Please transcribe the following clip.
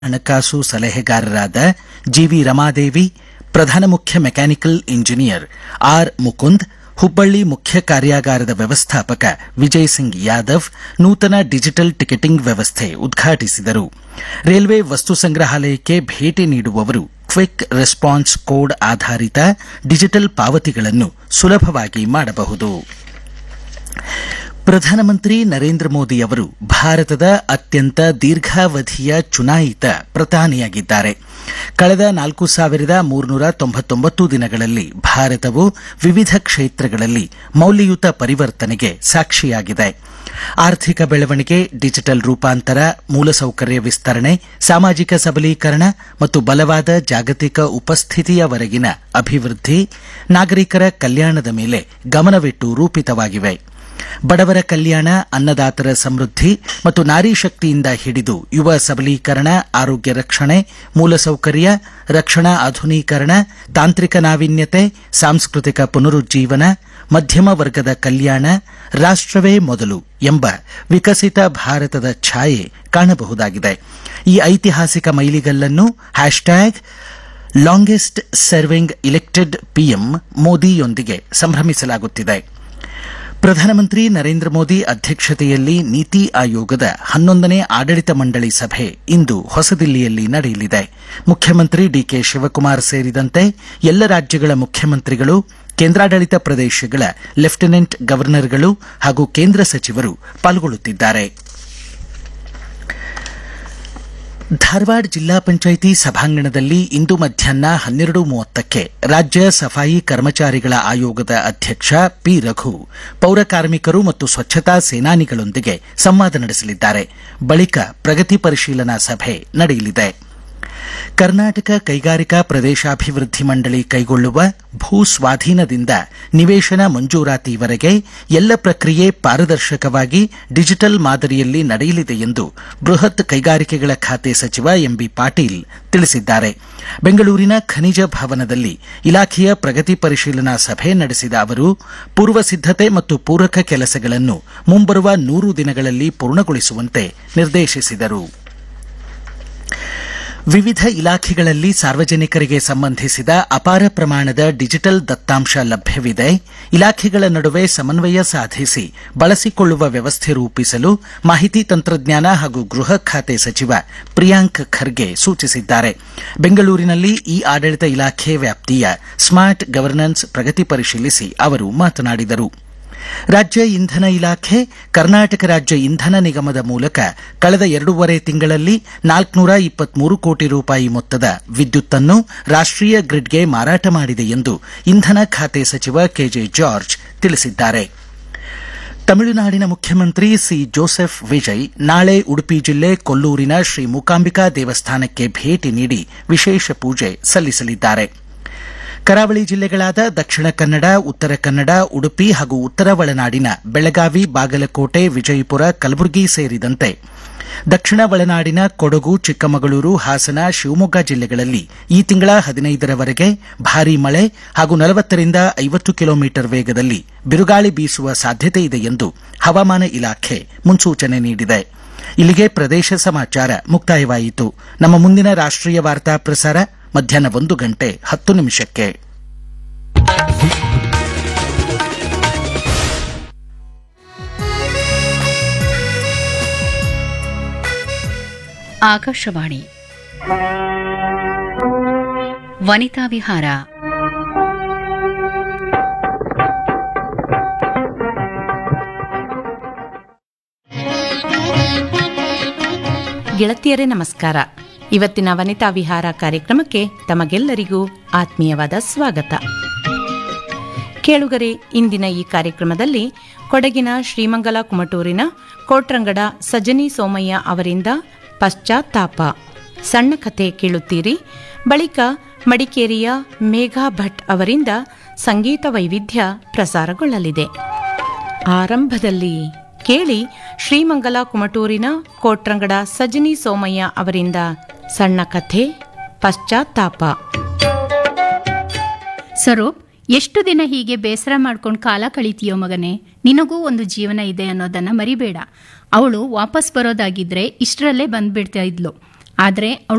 ಹಣಕಾಸು ಸಲಹೆಗಾರರಾದ ಜಿವಿ ರಮಾದೇವಿ ಪ್ರಧಾನ ಮುಖ್ಯ mechanical engineer R Mukund Hubballi ಮುಖ್ಯ ಕಾರ್ಯಾಗಾರದ ವ್ಯವಸ್ಥಾಪಕ ವಿಜಯ್ ಸಿಂಗ್ ಯಾದವ್ ನೂತನ ಡಿಜಿಟಲ್ ಟಿಕೆಟಿಂಗ್ ವ್ಯವಸ್ಥೆ ಉದ್ಘಾಟಿಸಿದರು ರೈಲ್ವೆ ವಸ್ತು ಸಂಗ್ರಹಾಲಯಕ್ಕೆ ಭೇಟಿ ನೀಡುವವರು ಕ್ವಿಕ್ ರೆಸ್ಪಾನ್ಸ್ ಕೋಡ್ ಆಧಾರಿತ ಡಿಜಿಟಲ್ ಪಾವತಿಗಳನ್ನು ಸುಲಭವಾಗಿ ಮಾಡಬಹುದು ಪ್ರಧಾನಮಂತ್ರಿ ನರೇಂದ್ರ ಮೋದಿ ಅವರು ಭಾರತದ ಅತ್ಯಂತ ದೀರ್ಘಾವಧಿಯ ಚುನಾಯಿತ ಪ್ರಧಾನಿಯಾಗಿದ್ದಾರೆ ಕಳೆದ ನಾಲ್ಕು ಸಾವಿರದ ಮೂರ್ನೂರ ತೊಂಬತ್ತೊಂಬತ್ತು ದಿನಗಳಲ್ಲಿ ಭಾರತವು ವಿವಿಧ ಕ್ಷೇತ್ರಗಳಲ್ಲಿ ಮೌಲ್ಯಯುತ ಪರಿವರ್ತನೆಗೆ ಸಾಕ್ಷಿಯಾಗಿದೆ ಆರ್ಥಿಕ ಬೆಳವಣಿಗೆ ಡಿಜಿಟಲ್ ರೂಪಾಂತರ ಮೂಲಸೌಕರ್ಯ ವಿಸ್ತರಣೆ ಸಾಮಾಜಿಕ ಸಬಲೀಕರಣ ಮತ್ತು ಬಲವಾದ ಜಾಗತಿಕ ಉಪಸ್ಥಿತಿಯವರೆಗಿನ ಅಭಿವೃದ್ಧಿ ನಾಗರಿಕರ ಕಲ್ಯಾಣದ ಮೇಲೆ ಗಮನವಿಟ್ಟು ರೂಪಿತವಾಗಿವೆ ಬಡವರ ಕಲ್ಯಾಣ ಅನ್ನದಾತರ ಸಮೃದ್ಧಿ ಮತ್ತು ನಾರಿ ಶಕ್ತಿಯಿಂದ ಹಿಡಿದು ಯುವ ಸಬಲೀಕರಣ ಆರೋಗ್ಯ ರಕ್ಷಣೆ ಮೂಲಸೌಕರ್ಯ ರಕ್ಷಣಾ ಆಧುನೀಕರಣ ತಾಂತ್ರಿಕ ನಾವೀನ್ಯತೆ ಸಾಂಸ್ಕೃತಿಕ ಪುನರುಜ್ಜೀವನ ಮಧ್ಯಮ ವರ್ಗದ ಕಲ್ಯಾಣ ರಾಷ್ಟವೇ ಮೊದಲು ಎಂಬ ವಿಕಸಿತ ಭಾರತದ ಛಾಯೆ ಕಾಣಬಹುದಾಗಿದೆ ಈ ಐತಿಹಾಸಿಕ ಮೈಲಿಗಲ್ಲನ್ನು hashtag longest serving elected PM ಮೋದಿಯೊಂದಿಗೆ ಸಂಭ್ರಮಿಸಲಾಗುತ್ತಿದೆ ಪ್ರಧಾನಮಂತ್ರಿ ನರೇಂದ್ರ ಮೋದಿ ಅಧ್ಯಕ್ಷತೆಯಲ್ಲಿ ನೀತಿ ಆಯೋಗದ ಹನ್ನೊಂದನೇ ಆಡಳಿತ ಮಂಡಳಿ ಸಭೆ ಇಂದು ಹೊಸದಿಲ್ಲಿಯಲ್ಲಿ ನಡೆಯಲಿದೆ ಮುಖ್ಯಮಂತ್ರಿ ಡಿಕೆ ಶಿವಕುಮಾರ್ ಸೇರಿದಂತೆ ಎಲ್ಲ ರಾಜ್ಯಗಳ ಮುಖ್ಯಮಂತ್ರಿಗಳು ಕೇಂದ್ರಾಡಳಿತ ಪ್ರದೇಶಗಳ ಲೆಫ್ಟಿನೆಂಟ್ ಗವರ್ನರ್ಗಳು ಹಾಗೂ ಕೇಂದ್ರ ಸಚಿವರು ಪಾಲ್ಗೊಳ್ಳುತ್ತಿದ್ದಾರೆ ಧಾರವಾಡ ಜಿಲ್ಲಾ ಪಂಚಾಯಿತಿ ಸಭಾಂಗಣದಲ್ಲಿ ಇಂದು ಮಧ್ಯಾಹ್ನ ಹನ್ನೆರಡು ಮೂವತ್ತಕ್ಕೆ ರಾಜ್ಯ ಸಫಾಯಿ ಕರ್ಮಚಾರಿಗಳ ಆಯೋಗದ ಅಧ್ಯಕ್ಷ ಪಿ ರಘು ಪೌರ ಕಾರ್ಮಿಕರು ಮತ್ತು ಸ್ವಚ್ಛತಾ ಸೇನಾನಿಗಳೊಂದಿಗೆ ಸಂವಾದ ನಡೆಸಲಿದ್ದಾರೆ ಬಳಿಕ ಪ್ರಗತಿ ಪರಿಶೀಲನಾ ಸಭೆ ನಡೆಯಲಿದೆ ಕರ್ನಾಟಕ ಕೈಗಾರಿಕಾ ಪ್ರದೇಶಾಭಿವೃದ್ಧಿ ಮಂಡಳಿ ಕೈಗೊಳ್ಳುವ ಭೂ ಸ್ವಾಧೀನದಿಂದ ನಿವೇಶನ ಮಂಜೂರಾತಿವರೆಗೆ ಎಲ್ಲ ಪ್ರಕ್ರಿಯೆ ಪಾರದರ್ಶಕವಾಗಿ ಡಿಜಿಟಲ್ ಮಾದರಿಯಲ್ಲಿ ನಡೆಯಲಿದೆ ಎಂದು ಬೃಹತ್ ಕೈಗಾರಿಕೆಗಳ ಖಾತೆ ಸಚಿವ ಎಂಬಿ ಪಾಟೀಲ್ ತಿಳಿಸಿದ್ದಾರೆ ಬೆಂಗಳೂರಿನ ಖನಿಜ ಭವನದಲ್ಲಿ ಇಲಾಖೆಯ ಪ್ರಗತಿ ಪರಿಶೀಲನಾ ಸಭೆ ನಡೆಸಿದ ಅವರು ಪೂರ್ವ ಸಿದ್ದತೆ ಮತ್ತು ಪೂರಕ ಕೆಲಸಗಳನ್ನು ಮುಂಬರುವ ನೂರು ದಿನಗಳಲ್ಲಿ ಪೂರ್ಣಗೊಳಿಸುವಂತೆ ನಿರ್ದೇಶಿಸಿದರು ವಿವಿಧ ಇಲಾಖೆಗಳಲ್ಲಿ ಸಾರ್ವಜನಿಕರಿಗೆ ಸಂಬಂಧಿಸಿದ ಅಪಾರ ಪ್ರಮಾಣದ ಡಿಜಿಟಲ್ ದತ್ತಾಂಶ ಲಭ್ಯವಿದೆ ಇಲಾಖೆಗಳ ನಡುವೆ ಸಮನ್ವಯ ಸಾಧಿಸಿ ಬಳಸಿಕೊಳ್ಳುವ ವ್ಯವಸ್ಥೆ ರೂಪಿಸಲು ಮಾಹಿತಿ ತಂತ್ರಜ್ಞಾನ ಹಾಗೂ ಗೃಹ ಖಾತೆ ಸಚಿವ ಪ್ರಿಯಾಂಕ್ ಖರ್ಗೆ ಸೂಚಿಸಿದ್ದಾರೆ ಬೆಂಗಳೂರಿನಲ್ಲಿ ಇ ಆಡಳಿತ ಇಲಾಖೆ ವ್ಯಾಪ್ತಿಯ ಸ್ಮಾರ್ಟ್ ಗವರ್ನೆನ್ಸ್ ಪ್ರಗತಿ ಪರಿಶೀಲಿಸಿ ಅವರು ಮಾತನಾಡಿದರು ರಾಜ್ಯ ಇಂಧನ ಇಲಾಖೆ ಕರ್ನಾಟಕ ರಾಜ್ಯ ಇಂಧನ ನಿಗಮದ ಮೂಲಕ ಕಳೆದ ಎರಡೂವರೆ ತಿಂಗಳಲ್ಲಿ ನಾಲ್ಕುನೂರ ಇಪ್ಪತ್ಮೂರು ಕೋಟಿ ರೂಪಾಯಿ ಮೊತ್ತದ ವಿದ್ಯುತ್ತನ್ನು ರಾಷ್ಟೀಯ ಗ್ರಿಡ್ಗೆ ಮಾರಾಟ ಮಾಡಿದೆ ಎಂದು ಇಂಧನ ಖಾತೆ ಸಚಿವ ಕೆಜೆ ಜಾರ್ಜ್ ತಿಳಿಸಿದ್ದಾರೆ ತಮಿಳುನಾಡಿನ ಮುಖ್ಯಮಂತ್ರಿ ಸಿ ಜೋಸೆಫ್ ವಿಜಯ್ ನಾಳೆ ಉಡುಪಿ ಜಿಲ್ಲೆ ಕೊಲ್ಲೂರಿನ ಶ್ರೀ ಮೂಕಾಂಬಿಕಾ ದೇವಸ್ಥಾನಕ್ಕೆ ಭೇಟಿ ನೀಡಿ ವಿಶೇಷ ಪೂಜೆ ಸಲ್ಲಿಸಲಿದ್ದಾರೆ ಕರಾವಳಿ ಜಿಲ್ಲೆಗಳಾದ ದಕ್ಷಿಣ ಕನ್ನಡ ಉತ್ತರ ಕನ್ನಡ ಉಡುಪಿ ಹಾಗೂ ಉತ್ತರ ಒಳನಾಡಿನ ಬೆಳಗಾವಿ ಬಾಗಲಕೋಟೆ ವಿಜಯಪುರ ಕಲಬುರಗಿ ಸೇರಿದಂತೆ ದಕ್ಷಿಣ ಒಳನಾಡಿನ ಕೊಡಗು ಚಿಕ್ಕಮಗಳೂರು ಹಾಸನ ಶಿವಮೊಗ್ಗ ಜಿಲ್ಲೆಗಳಲ್ಲಿ ಈ ತಿಂಗಳ ಹದಿನೈದರವರೆಗೆ ಭಾರೀ ಮಳೆ ಹಾಗೂ ನಲವತ್ತರಿಂದ ಐವತ್ತು ಕಿಲೋಮೀಟರ್ ವೇಗದಲ್ಲಿ ಬಿರುಗಾಳಿ ಬೀಸುವ ಸಾಧ್ಯತೆ ಇದೆ ಎಂದು ಹವಾಮಾನ ಇಲಾಖೆ ಮುನ್ಸೂಚನೆ ನೀಡಿದೆ ಇಲ್ಲಿಗೆ ಪ್ರದೇಶ ಸಮಾಚಾರ ಮುಕ್ತಾಯವಾಯಿತು ನಮ್ಮ ಮುಂದಿನ ರಾಷ್ಟೀಯ ವಾರ್ತಾ ಪ್ರಸಾರ ಮಧ್ಯಾಹ್ನ ಒಂದು ಗಂಟೆ ಹತ್ತು ನಿಮಿಷಕ್ಕೆ ಆಕಾಶವಾಣಿ ವನಿತಾ ವಿಹಾರ ಗೆಳತಿಯರೇ ನಮಸ್ಕಾರ ಇವತ್ತಿನ ವನಿತಾ ವಿಹಾರ ಕಾರ್ಯಕ್ರಮಕ್ಕೆ ತಮಗೆಲ್ಲರಿಗೂ ಆತ್ಮೀಯವಾದ ಸ್ವಾಗತ ಕೇಳುಗರೆ ಇಂದಿನ ಈ ಕಾರ್ಯಕ್ರಮದಲ್ಲಿ ಕೊಡಗಿನ ಶ್ರೀಮಂಗಲ ಕುಮಟೂರಿನ ಕೋಟ್ರಂಗಡ ಸಜನಿ ಸೋಮಯ್ಯ ಅವರಿಂದ ಪಶ್ಚಾತ್ತಾಪ ಸಣ್ಣ ಕಥೆ ಕೇಳುತ್ತೀರಿ ಬಳಿಕ ಮಡಿಕೇರಿಯ ಮೇಘಾ ಭಟ್ ಅವರಿಂದ ಸಂಗೀತ ವೈವಿಧ್ಯ ಪ್ರಸಾರಗೊಳ್ಳಲಿದೆ ಆರಂಭದಲ್ಲಿ ಕೇಳಿ ಶ್ರೀಮಂಗಲ ಕುಮಟೂರಿನ ಕೋಟ್ರಂಗಡ ಸಜನಿ ಸೋಮಯ್ಯ ಅವರಿಂದ ಸಣ್ಣ ಕಥೆ ಪಶ್ಚಾತ್ತಾಪ ಸ್ವರೂಪ್ ಎಷ್ಟು ದಿನ ಹೀಗೆ ಬೇಸರ ಮಾಡ್ಕೊಂಡು ಕಾಲ ಕಳೀತೀಯೋ ಮಗನೇ ನಿನಗೂ ಒಂದು ಜೀವನ ಇದೆ ಅನ್ನೋದನ್ನ ಮರಿಬೇಡ ಅವಳು ವಾಪಸ್ ಬರೋದಾಗಿದ್ರೆ ಇಷ್ಟರಲ್ಲೇ ಬಂದ್ಬಿಡ್ತಾ ಇದ್ಲು ಆದ್ರೆ